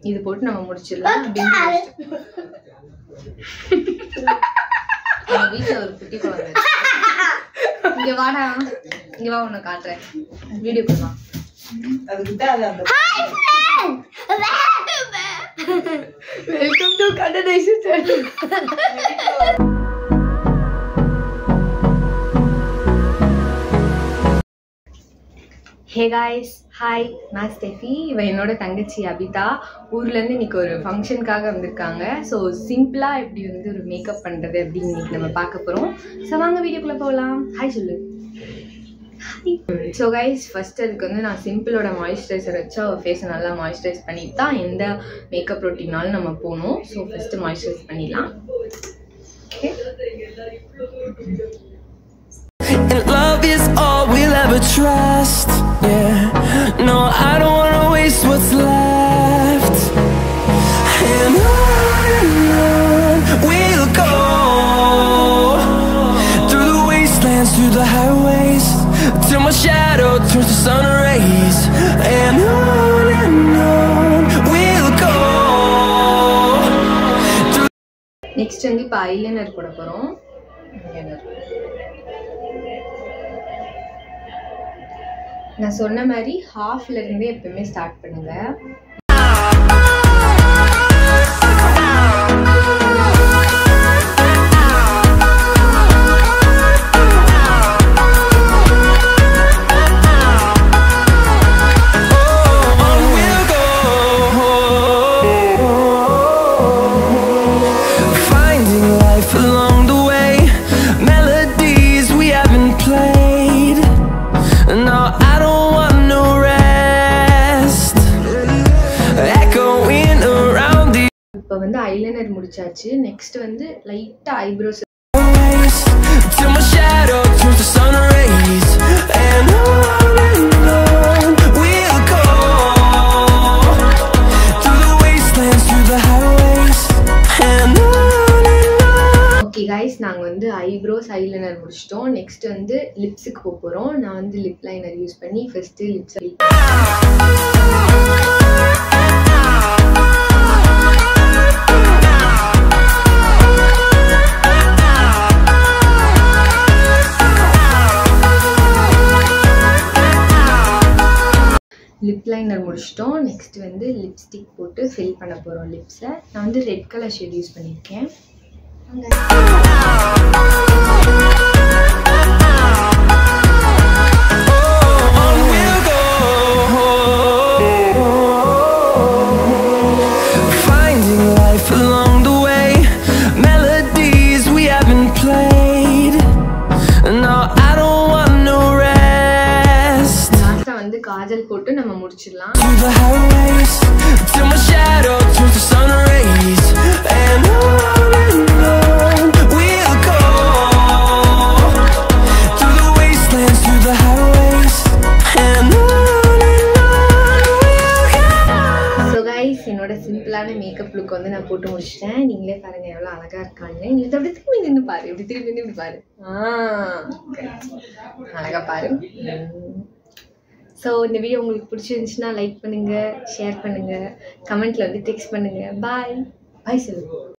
இது போட்டு நம்ம முடிச்சிடலாம் அப்படின்னு யோசிச்சேன். நம்ம வீட்டுல ஒரு குட்டி குழந்தை இருக்கு. இங்க வாடா இங்க வா உன்னை காட்டுறேன் வீடியோ பண்ணலாம் வெல்கம் டு கண்டனேஷன் சேனல் ஹே காய்ஸ் ஹாய் நான் ஸ்டெஃபி இவன் என்னோட தங்கச்சி அபிதா ஊர்லேருந்து இன்னைக்கு ஒரு ஃபங்க்ஷனுக்காக வந்திருக்காங்க ஸோ சிம்பிளாக எப்படி வந்து ஒரு மேக்கப் பண்ணுறது அப்படின்னு இன்னைக்கு நம்ம பார்க்க போகிறோம் ஸோ வாங்க வீடியோக்குள்ளே போகலாம் ஹாய் சொல்லு ஸோ கைஸ் ஃபஸ்ட் அதுக்கு வந்து நான் சிம்பிளோட மாய்ஸ்சரைசர் வச்சு அவள் ஃபேஸை நல்லா மாய்ஸ்சரைஸ் பண்ணிட்டு தான் எந்த மேக்கப் ரொட்டீனாலும் நம்ம போகணும் ஸோ ஃபஸ்ட்டு மாய்ஸ்சரைஸ் பண்ணிடலாம் okay And love is all we'll ever trust. Yeah. No, I don't wanna waste what's left. And on and on we'll go. Through the wastelands, through the highways. Till my shadow turns to sun rays. And on and on we'll go. Next வந்து இப்போ eyeliner போட போகிறோம் நான் சொன்ன மாதிரி ஹாஃப்ல இருந்தே எப்பவுமே ஸ்டார்ட் பண்ணுங்க On we'll go. Finding life along the way, melodies we haven't played. No, I don't want no rest. Echoing around the இப்போ வந்து ஐலைனர் முடிச்சாச்சு நெக்ஸ்ட் வந்து லைட்டாக eyebrows ways till my shadow turns to sun rays. And on and on we'll go through the wastelands, through the highways, and on and on. Okay guys நாங்கள் வந்து eyebrows eyeliner முடிச்சிட்டோம் next வந்து லிப்ஸுக்கு போக போகிறோம் நான் வந்து லிப் லைனர் யூஸ் பண்ணி first lips lip liner முடிச்சிட்டோம் நெக்ஸ்ட் வந்து லிப்ஸ்டிக் போட்டு ஃபில் பண்ண போகிறோம் லிப்ஸை நான் வந்து ரெட் கலர் ஷேட் யூஸ் பண்ணியிருக்கேன் On we'll go. Finding life along the way, melodies we haven't played. No, I don't want no rest. லாஸ்ட்டாக வந்து காஜல் போட்டு நம்ம முடிச்சிடலாம் Through the highways, till my shadow turns to sun rays, and on and on we'll go. Through the wastelands, through the highways, and on and on we'll go. So guys என்னோட சிம்பிளான makeup look வந்து நான் போட்டு முடிச்சிட்டேன் நீங்களே பாருங்க எவ்வளோ அழகா இருக்காங்க நீ இதை அப்படி திரும்பி நின்று பாரு இப்படி திரும்பி நின்று இப்படி பாரு ஆ correct. அழகா பாரு ஸோ இந்த வீடியோ உங்களுக்கு பிடிச்சிருந்துச்சுன்னா லைக் பண்ணுங்க ஷேர் பண்ணுங்க கமெண்ட்ல வந்து டெக்ஸ்ட் பண்ணுங்க பாய் பாய் சொல்லுங்க